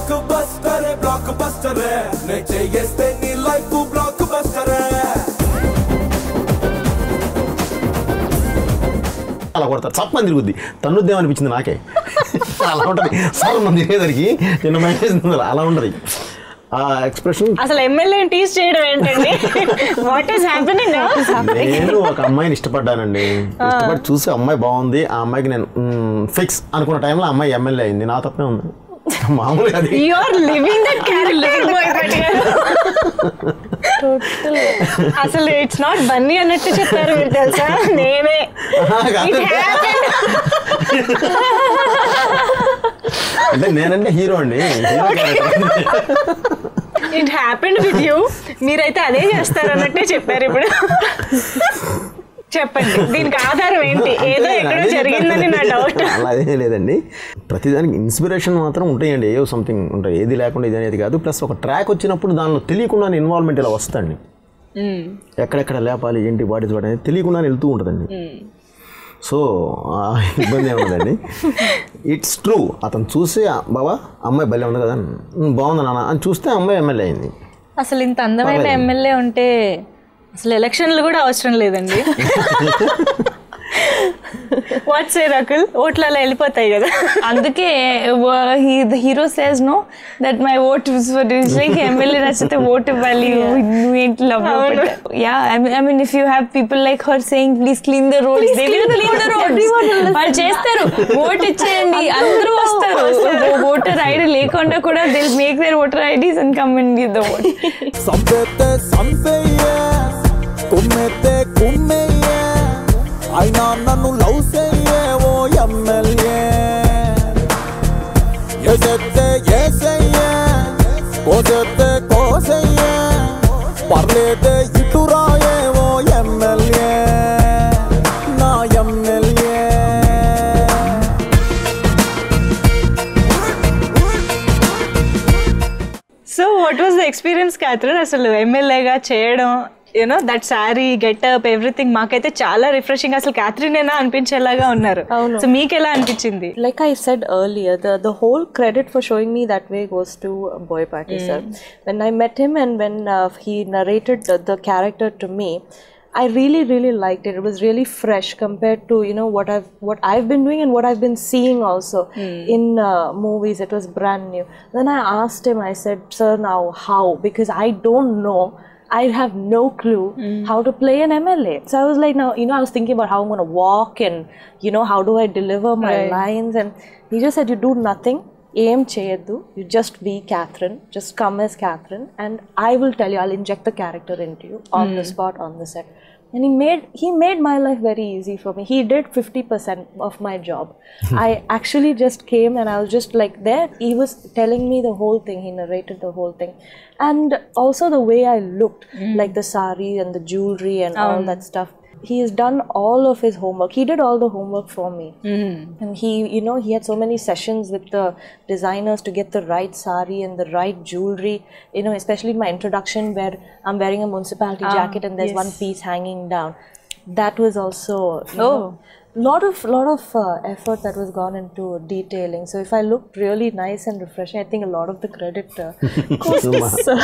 Block buster block buster నే చేస్తే నీ లైఫ్ బ్లాక్ బస్టర్ అలా కొడతారు చప్పని తిరుగుద్ది తన్నుద్దేం అనిపించింది నాకే అలా ఉంటుంది సార్ మనం తిరిగేసరికి చిన్న మైండ్ అలా ఉంటుంది ఆ ఎక్స్ప్రెషన్ అసలు ఎమ్మెల్యే టీస్ చేయడం ఏంటండి వాట్ ఈస్ హ్యాపెనింగ్ నేను ఒక అమ్మాయిని ఇష్టపడ్డానండి ఇష్టపడి చూసి అమ్మాయి బాగుంది ఆ అమ్మాయికి నేను ఫిక్స్ అనుకున్న టైంలో ఆ అమ్మాయి ఎమ్మెల్యే అయింది నా తప్పే ఉంది మామూలుగా అది you are living that character అసలు ఇట్స్ నాట్ బన్నీ అన్నట్టు చెప్పారు మీరు తెలుసా నేనే It happened. అంటే నేనంటే హీరో అండి hero character it happened with you మీరైతే అదే చేస్తారు అన్నట్టే చెప్పారు ఇప్పుడు చెప్పండి దీనికి ఆధారం ఏంటి ఏదో ఎక్కడో జరిగిందని నా డౌట్ అలా అదే లేదండి ప్రతిదానికి ఇన్స్పిరేషన్ మాత్రం ఉంటాయండి ఏవో సంథింగ్ ఉంటాయి ఏది లేకుండా ఇది అనేది కాదు ప్లస్ ఒక ట్రాక్ వచ్చినప్పుడు దానిలో తెలియకుండా ఇన్వాల్వ్మెంట్ ఇలా వస్తుంది ఎక్కడెక్కడ లేపాలి ఏంటి వాటి వాటి అనేది తెలియకుండా వెళ్తూ ఉంటుందండి సో ఆ ఇబ్బంది ఏముందండి ఇట్స్ ట్రూ అతను చూసి "ఆ, బాబా అమ్మాయి భలే ఉంది కదా "ఉమ్, బాగుంది నాన్న అని చూస్తే అమ్మాయి ఎమ్మెల్యే అయింది అసలు ఇంత అందమైన ఎమ్మెల్యే ఉంటే అసలు ఎలక్షన్లు కూడా అవసరం లేదండి వాట్స్ ఏ రకుల్ ఓట్లు అలా వెళ్ళిపోతాయి కదా అందుకే the hero says no that my vote like MLA నచ్చితే ఓట్ ఇవ్వాలి నువ్వు ఏంటి love yeah I mean if you have people like her saying please clean the road they will clean the road వాళ్ళు చేస్తారు ఓట్ ఇచ్చేయండి అందరూ వస్తారు voter ID లేకుండా కూడా they'll make their voter IDs and come and give the vote సంపేతే సంపేయే కుమ్మెతే కుమ్మెయ్యే అయినా నన్ను లవ్ చెయ్యే ఓ ఎమ్మెల్యే ఎసెత్తే ఏసయ్యే కోసెత్తే కోసయ్యే పర్లేదే ఇటు రాయే ఓ ఎమ్మెల్యే నా MLA so what was the experience Catherine అసలు ఎమ్మెల్యేగా చేయడం you know that sari getup everything మాకైతే చాలా రిఫ్రెషింగ్ అసలు క్యాథరిన్ అయినా అనిపించేలాగా ఉన్నారు అవును. సో మీకు ఎలా అనిపించింది like I said earlier, the, the whole credit for showing me that way goes to uh, Boy Party sir. When I met him and when uh, he narrated the, the character to me, I really really liked it. It was really fresh compared to you know what I've what I've been doing and what I've been seeing also in uh, movies. It was brand new. Then I asked him. I said, "Sir, now how? Because I don't know." I have no clue how to play an MLA. So I was like, now, you know, I was thinking about how I'm going to walk and, you know, how do I deliver my lines. And he just said, you do nothing. Aim cheyaddu. You just be Catherine. Just come as Catherine. And I will tell you, I'll inject the character into you on the spot, on the set. And he made he made my life very easy for me. He did 50% of my job. I actually just came and I was just like there. He was telling me the whole thing. He narrated the whole thing. And also the way I looked, like the sari and the jewelry and all that stuff. He has done all of his homework. He did all the homework for me. And he, you know, he had so many sessions with the designers to get the right sari and the right jewelry. You know, especially in my introduction where I'm wearing a municipality jacket and there's one piece hanging down. That was also you know, lot of lot of uh, effort that was gone into detailing. So if I looked really nice and refreshing, I think a lot of the credit uh, goes to sir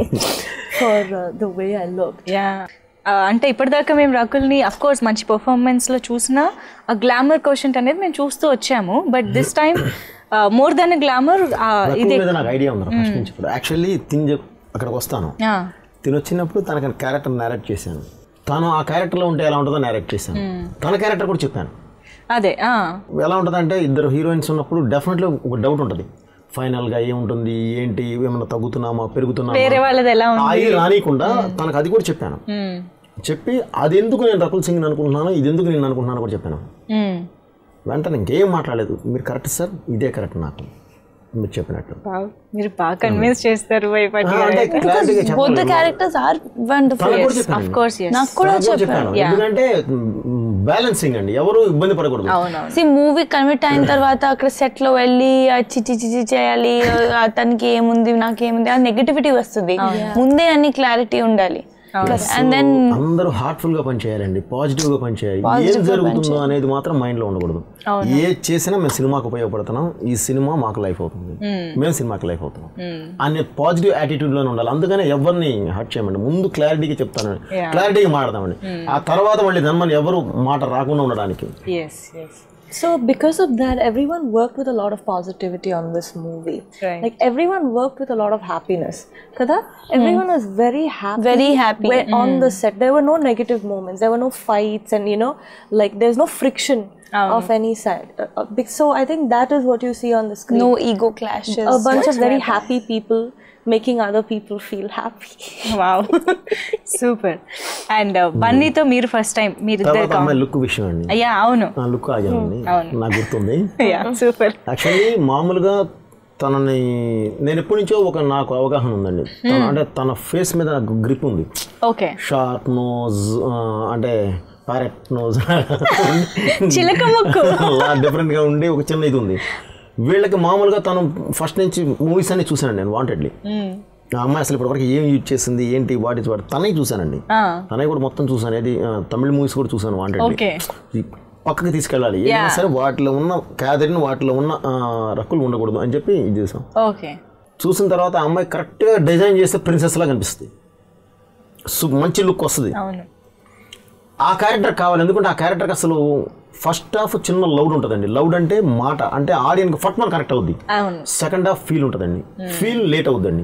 for uh, the way I looked. Yeah అంటే ఇప్పటిదాకా మేము రకుల్ని of course మంచి performance లో చూసిన ఆ glamour question అనేది మేము చూస్తూ వచ్చాము but this time more than glamour Rakul ఇది మీద నాకు ఐడియా ఉంది ఫస్ట్ నుంచి ఇప్పుడు యాక్చువల్లీ తిని చెప్- అక్కడికి వస్తాను Yeah. తిని వచ్చినప్పుడు తనకి క్యారెక్టర్ నేరేట్ చేశాను తను ఆ క్యారెక్టర్లో ఉంటే ఎలా ఉంటుందో నేరేట్ చేశాను తన క్యారెక్టర్ కూడా చెప్పాను అదే ఆ. ఎలా ఉంటుందంటే ఇద్దరు హీరోయిన్స్ ఉన్నప్పుడు డెఫినెట్లీ ఒక డౌట్ ఉంటుంది ఫైనల్గా ఏముంటుంది ఏంటి ఏమైనా తగ్గుతున్నామా పెరుగుతున్నామా వేరే వాళ్ళది ఎలా ఉంది ఆ ఇది రానియకుండా తనకు అది కూడా చెప్పాను చెప్పి అది ఎందుకు నేను రకుల్ సింగ్ అనుకుంటున్నాను ఇది ఎందుకు నేను అనుకుంటున్నాను కూడా చెప్పాను మ్మ్. వెంటనే ఇంకేం మాట్లాడలేదు మీరు కరెక్ట్ సార్ ఇదే కరెక్ట్ నాకు మీరు చెప్పినట్టు Wow. మీరు బాగా కన్విన్స్ చేస్తారు భయపడి ఆ, అంటే క్లారిటీగా both the చెప్పాలి characters are wonderful తనకు కూడా yes. చెప్పాను ఆఫ్ కోర్స్ నాకు కూడా తనకు కూడా చెప్పాను చెప్పాను ఎందుకంటే బ్యాలెన్సింగ్ అండి ఎవరు ఇబ్బంది పడకూడదు సి మూవీ కమిట్ అయిన తర్వాత అక్కడ సెట్ లో వెళ్ళి ఆ చిచి చిచి చేయాలి అతనికి ఏముంది నాకు ఏముంది ఆ నెగటివిటీ వస్తుంది ముందే అన్ని క్లారిటీ ఉండాలి And then అందరూ హార్ట్ఫుల్ గా పనిచేయాలండి పాజిటివ్ గా పనిచేయాలి ఏం జరుగుతుందో అనేది మాత్రం మైండ్ లో ఉండకూడదు ఏ చేసినా మేము సినిమాకు ఉపయోగపడుతున్నాం ఈ సినిమా మాకు లైఫ్ అవుతుంది మేము సినిమాకి లైఫ్ అవుతున్నాం అనే పాజిటివ్ యాటిట్యూడ్ లోనే ఉండాలి అందుకనే ఎవరిని హర్ట్ చేయమండి ముందు క్లారిటీగా చెప్తాను క్లారిటీగా మాట్లాడదామండి ఆ తర్వాత మళ్ళీ దాని ఎవరు మాట రాకుండా ఉండడానికి yes yes So because of that, everyone worked with a lot of positivity on this movie. Right. Like everyone worked with a lot of happiness. Kada? Everyone was very happy. Very happy. when- on the set. There were no negative moments. There were no fights, and you know, like there's no friction of any side. Uh, uh, bec- so I think that is what you see on the screen. no ego clashes. a bunch of very happy people making other people feel happy. Wow super and బన్నీతో మీరు first time మీరు తర్వాత ఇద్దరు అమ్మాయి look విషయం అండి అయ్యా అవును ఆ లుక్ ఆగానండి నాకు గుర్తుంది యా సూపర్ యాక్చువల్లీ మామూలుగా తనని నేను ఎప్పటి నుంచో ఒక నాకు అవగాహన ఉందండి తన- అంటే తన ఫేస్ మీద నాకు గ్రిప్ ఉంది ఓకే షార్ప్ నోజ్ అంటే ప్యారెట్ నోజ్ చిలక ముక్కు డిఫరెంట్ గా ఉండి ఒక చిన్న ఇది ఉంది వీళ్ళకి మామూలుగా తను ఫస్ట్ నుంచి మూవీస్ అన్ని చూశాను నేను వాంటెడ్లీ ఆ అమ్మాయి అసలు ఇప్పటివరకు ఏం యూజ్ చేసింది ఏంటి వాటి వాటి తనే చూశానండి తనే కూడా మొత్తం చూశాను ఏది ఆ, తమిళ మూవీస్ కూడా చూశాను వాంటెడ్లీ ఓకే పక్కకి తీసుకెళ్ళాలి ఏదైనా సరే వాటిలో ఉన్న క్యాదరిన్ వాటిలో ఉన్న ఆ, రక్కులు ఉండకూడదు అని చెప్పి ఇది చేసాం ఓకే చూసిన తర్వాత ఆ అమ్మాయి కరెక్ట్గా డిజైన్ చేస్తే ప్రిన్సెస్ లా కనిపిస్తుంది సు- మంచి లుక్ వస్తుంది అవును ఆ క్యారెక్టర్ కావాలి ఎందుకంటే ఆ క్యారెక్టర్కి అసలు ఫస్ట్ హాఫ్ చిన్న లౌడ్ ఉంటుందండి లౌడ్ అంటే మాట అంటే ఆడియన్కి ఫట్ మన కనెక్ట్ అవుద్ది అవును సెకండ్ హాఫ్ ఫీల్ ఉంటుందండి ఫీల్ లేట్ అవుద్దండి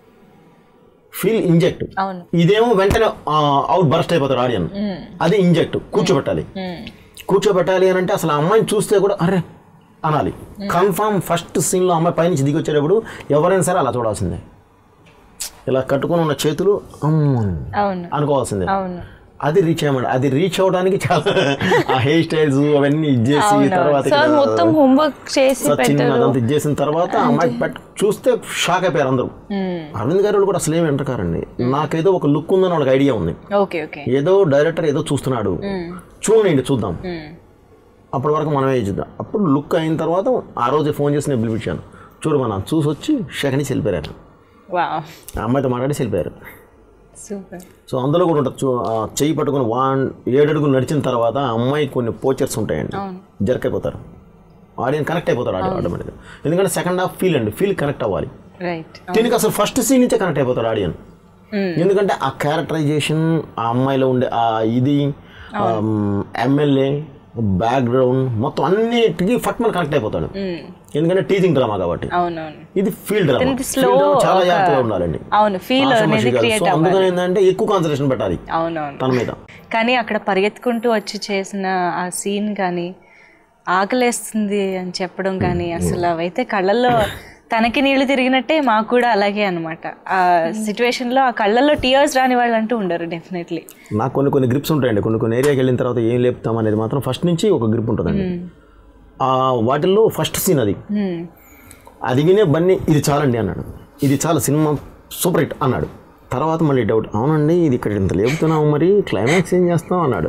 ఫీల్ ఇంజెక్ట్ అవును. ఇదేమో వెంటనే అవుట్ బర్స్ట్ అయిపోతాడు ఆడియన్ అది ఇంజెక్ట్ కూర్చోబెట్టాలి కూర్చోబెట్టాలి అని అంటే అసలు ఆ అమ్మాయిని చూస్తే కూడా అరే అనాలి కన్ఫామ్ ఫస్ట్ సీన్లో అమ్మాయి పైనుంచి దిగి వచ్చేటప్పుడు ఎవరైనా సరే అలా చూడాల్సిందే ఇలా కట్టుకొని ఉన్న చేతులు అమ్మని అవును అనుకోవాల్సిందే అవును అది రీచ్ అయ్యమండి అది రీచ్ అవడానికి చాలా ఆ హెయిర్ స్టైల్స్ అవన్నీ ఇచ్చేసి తర్వాత సార్ ఇక్కడ మొత్తం హోంవర్క్ చేసి సచిన్ పెట్టారు అదంతా ఇచ్చేసిన తర్వాత ఆ అమ్మాయి పెట్ చూస్తే షాక్ అయిపోయారు అందరూ అరవింద్ గారు వాళ్ళు కూడా అసలు ఏమి ఎంటకారండి నాకేదో ఒక లుక్ ఉందని వాళ్ళకి ఐడియా ఉంది ఓకే ఓకే ఏదో డైరెక్టర్ ఏదో చూస్తున్నాడు చూడండి చూద్దాం అప్పటి వరకు మనమే చూద్దాం అప్పుడు లుక్ అయిన తర్వాత ఆ రోజు ఫోన్ చేసి నేను పిలిపించాను చూడు మన చూసి వచ్చి సెకండ్ వెళ్ళిపోయారు వా ఆ అమ్మాయితో మాట్లాడి వెళ్ళిపోయారు సూపర్ సో అందులో కూడా ఉంటుంది చూ- ఆ చెయ్యి పట్టుకుని వన్ ఏడు అడుగులు నడిచిన తర్వాత ఆ అమ్మాయి కొన్ని పోచర్స్ ఉంటాయండి జర్క్ అయిపోతారు ఆడియన్ కనెక్ట్ అయిపోతారు ఆడియన్ ఆటోమేటిక్గా ఎందుకంటే సెకండ్ హాఫ్ ఫీల్ అండి ఫీల్ కనెక్ట్ అవ్వాలి రైట్ దీనికి అసలు ఫస్ట్ సీన్ నుంచే కనెక్ట్ అయిపోతారు ఆడియన్ ఎందుకంటే ఆ క్యారెక్టరైజేషన్ ఆ అమ్మాయిలో ఉండే ఆ ఇది ఎమ్మెల్యే బ్యాక్గ్రౌండ్ మొత్తం అన్నిటికీ ఫట్ మన కనెక్ట్ అయిపోతాడు ఎందుకంటే టీచింగ్ డ్రామా కాబట్టి అవునవును ఇది ఫీల్ డ్రామా ఇది slow చాలా ఒక- జాగ్రత్తగా ఉండాలండి అవును ఫీల్ అనేది ఆషామాషి కాదు. క్రియేట్ సో అవ్వాలి అందుకని ఏంటంటే ఎక్కువ కాన్సన్ట్రేషన్ పెట్టాలి అవునవును తన మీద కానీ అక్కడ పరిగెత్తుకుంటూ వచ్చి చేసిన ఆ సీన్ కానీ ఆకలేస్తుంది అని చెప్పడం కానీ అసలు అవైతే కళ్ళల్లో తనకి నీళ్లు తిరిగినట్టే మాకు కూడా అలాగే అనమాట ఆ సిచ్యువేషన్ లో ఆ కళ్ళల్లో టీయర్స్ రాని వాళ్ళు అంటూ ఉండరు డెఫినెట్లీ నాకు కొన్ని కొన్ని గ్రిప్స్ ఉంటాయండి కొన్ని కొన్ని ఏరియాకి వెళ్ళిన తర్వాత ఏం లేపుతాం అనేది మాత్రం ఫస్ట్ నుంచి ఒక గ్రిప్ ఉంటుందండి ఆ వాటిల్లో ఫస్ట్ సీన్ అది అది వినే బన్నీ ఇది చాలండి అన్నాడు ఇది చాలా సినిమా సూపర్ హిట్ అన్నాడు తర్వాత మళ్ళీ డౌట్ అవునండి ఇది ఇక్కడ ఇంత లేపుతున్నావు మరి క్లైమాక్స్ ఏం చేస్తాం అన్నాడు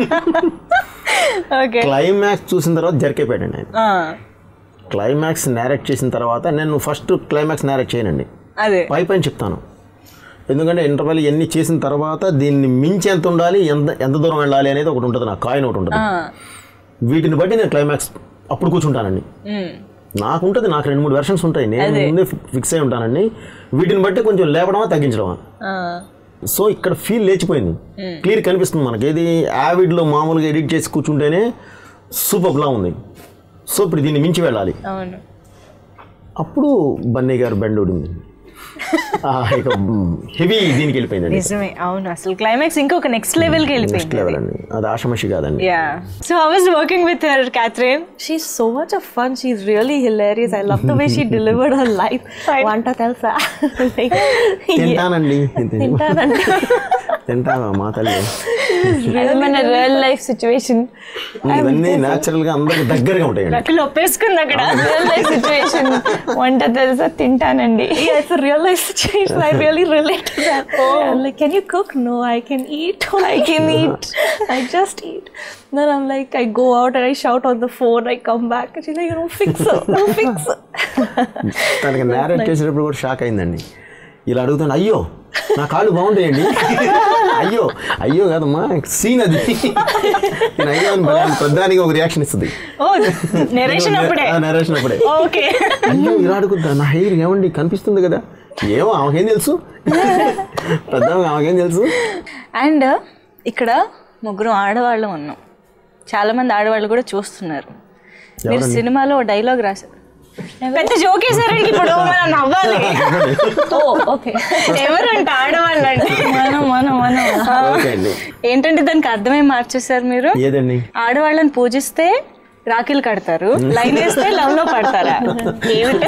ఓకే క్లైమాక్స్ చూసిన తర్వాత జరికైపోయాడండి ఆయన క్లైమాక్స్ నేరేట్ చేసిన తర్వాత నేను ఫస్ట్ క్లైమాక్స్ నేరేట్ చేయనండి అదే పై పైన చెప్తాను ఎందుకంటే ఇంటర్వెల్ ఎన్ని చేసిన తర్వాత దీన్ని మించి ఎంత ఉండాలి ఎంత ఎంత దూరం వెళ్ళాలి అనేది ఒకటి ఉంటుంది నాకు కాయిన్ ఒకటి ఉంటుంది వీటిని బట్టి నేను క్లైమాక్స్ అప్పుడు కూర్చుంటానండి నాకు ఉంటుంది నాకు రెండు మూడు వెర్షన్స్ ఉంటాయి నేను ముందే ఫిక్స్ అయి ఉంటానండి వీటిని బట్టి కొంచెం లేపడమా తగ్గించడమా సో ఇక్కడ ఫీల్ లేచిపోయింది క్లియర్ కనిపిస్తుంది మనకి ఏది యావిడ్లో మామూలుగా ఎడిట్ చేసి కూర్చుంటేనే సూపర్లా ఉంది సో ఇప్పుడు దీన్ని మించి వెళ్ళాలి అవును అప్పుడు బన్నీ గారు బెండ్ ఊడింది ఆ, ఇక హెవీ దీనికి వెళ్ళిపోయిందండి నిజమే అవును అసలు క్లైమాక్స్ ఇంకొక నెక్స్ట్ లెవెల్ కి నెక్స్ట్ వెళ్ళిపోయింది లెవెల్ అండి అది ఆషమషి కాదండి yeah so how was working with her Catherine She's so much of fun. She's really hilarious. I love the way she delivered her life. Vanta telsa. like, తింటానండి తింటానంట. తింటావా మా తల్లి అది మన రియల్ లైఫ్ సిచ్యువేషన్ ఇవన్నీ న్యాచురల్ గా అందరికి దగ్గరగా ఉంటాయండి అక్కడ ఒప్పేసుకుంది అక్కడ రియల్ లైఫ్ సిచ్యువేషన్ వంట తెలుసా తింటానండి yeah, it's a real life situation. I really relate to that. I'm like, can you cook? No, I can eat. I can eat. I just eat. Then I'm like, I go out and I shout on the phone. I come back and she's like, you know, fix it. No, fix it. తనకి narrate చేసేటప్పుడు కూడా shock అయిందండి ఇలా అడుగుతాను అయ్యో నా కాళ్ళు బాగుంటాయండి అయ్యో అయ్యో కాదమ్మా సీన్ అది నేను అయ్యో అని భలే పెద్దానికి ఒక రియాక్షన్ ఇస్తుంది ఓ నెరేషన్ అప్పుడే నరేషన్ అప్పుడే ఓకే అయ్యో ఇలా అడుగుద్దా నా హెయిర్ ఏమండి కనిపిస్తుంది కదా ఏమో ఆమెకేం తెలుసు పెద్ద ఆమెకేం తెలుసు అండ్ ఇక్కడ ముగ్గురు ఆడవాళ్ళు ఉన్నాం చాలా మంది ఆడవాళ్ళు కూడా చూస్తున్నారు మీరు ఎవరండి? సినిమాలో డైలాగ్ రాశారు పెద్ద జోక్ వేసారండి ఇప్పుడు మనం నవ్వాలి ఓ ఓకే ఎవరంట ఆడవాళ్ళు అంటే మనం మనం మనం ఓకే అండి ఏంటంటే దానికి అర్థమే మార్చేశారు మీరు ఏదండి ఆడవాళ్ళని పూజిస్తే రాఖీలు కడతారు లైన్ వేస్తే లవ్ లో పడతారా ఏమిటి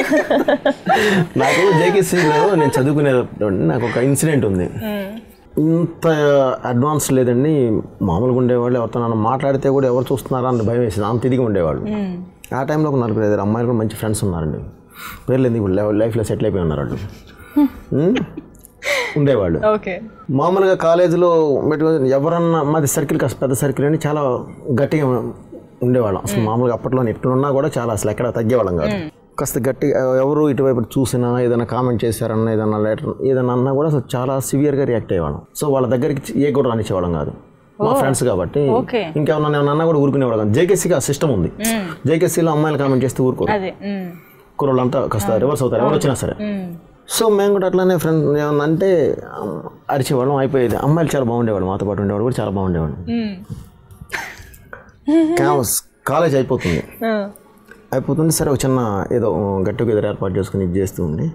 నాకు జేకేసీలో నేను చదువుకునేటప్పుడు నాకు ఒక ఇన్సిడెంట్ ఉంది ఇంత అడ్వాన్స్ లేదండి మామూలుగా ఉండేవాళ్ళు ఎవరితో నన్ను మాట్లాడితే కూడా ఎవరు చూస్తున్నారా అని భయం వేసింది అంత తిరిగి ఉండేవాళ్ళు ఆ టైంలో ఒక నలుగురు ఐదు అమ్మాయిలు కూడా మంచి ఫ్రెండ్స్ ఉన్నారండి పేర్లు ఎందుకు ఇప్పుడు లైఫ్లో సెటిల్ అయిపోయి ఉన్నారు వాళ్ళు ఉమ్, ఉండేవాళ్ళు ఓకే మామూలుగా కాలేజీలో పెట్టుకొని ఎవరన్నా మాది సర్కిల్ కాస్త పెద్ద సర్కిల్ అని చాలా గట్టిగా ఉండేవాళ్ళం అసలు మామూలుగా అప్పట్లో ఎట్లున్నా కూడా చాలా అసలు ఎక్కడ తగ్గేవాళ్ళం కాదు కాస్త గట్టి ఎవరు ఇటువైపు చూసినా ఏదైనా కామెంట్ చేశారన్నా ఏదైనా లెటర్ ఏదైనా అన్నా కూడా అసలు చాలా సివియర్గా రియాక్ట్ అయ్యేవాళ్ళం సో వాళ్ళ దగ్గరికి ఏ కూడా రానిచ్చేవాళ్ళం కాదు మా ఫ్రెండ్స్ కాబట్టి ఓకే. ఇంకేమన్నా ఏమన్నా అన్నా కూడా ఊరుకునేవాళ్ళం కాదు జేకేసీకి ఆ సిస్టమ్ ఉంది జేకేసీలో అమ్మాయిలు కామెంట్ చేస్తే ఊరుకోరు అదే ఉమ్, కుర్రోళ్ళంతా కాస్త రివర్స్ అవుతారు ఎవరు వచ్చినా సరే ఉమ్, సో మేము కూడా అట్లానే ఫ్రెండ్ ఏమన్నా అంటే అమ్, అరిచేవాళ్ళం అయిపోయేది అమ్మాయిలు చాలా బాగుండేవాడు మాతో పాటు ఉండేవాడు కూడా చాలా బాగుండేవాడు ఉమ్. క్యాంపస్ కాలేజ్ అయిపోతుంది ఆ, అయిపోతుంది సరే ఒక చిన్న ఏదో గట్టి గెదర్ ఏర్పాటు చేసుకుని ఇది చేస్తూ ఉండి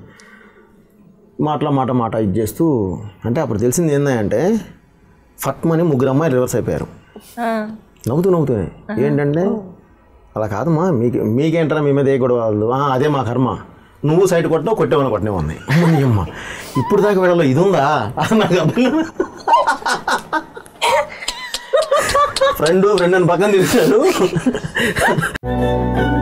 మాటల మాట మాట ఇది చేస్తూ అంటే అప్పుడు తెలిసింది ఏంటంటే ఫట్మని ముగ్గురు అమ్మాయిలు రివర్స్ అయిపోయారు ఆ, నవ్వుతూ నవ్వుతూనే ఏంటంటే అలా కాదమ్మా మీకు మీకేంటారా మీ మీద ఏ గొడవ వాళ్ళు "ఆ, అదే మా కర్మ నువ్వు సైడ్ కొట్టినావు కొట్టేవాళ్ళు కొట్టినే ఉన్నాయి అమ్మ అమ్మ ఇప్పుడు దాకా వీళ్ళలో ఇది ఉందా అని నాకు అర్థం ఫ్రెండ్ ఫ్రెండ్ అని పక్కన తీశాడు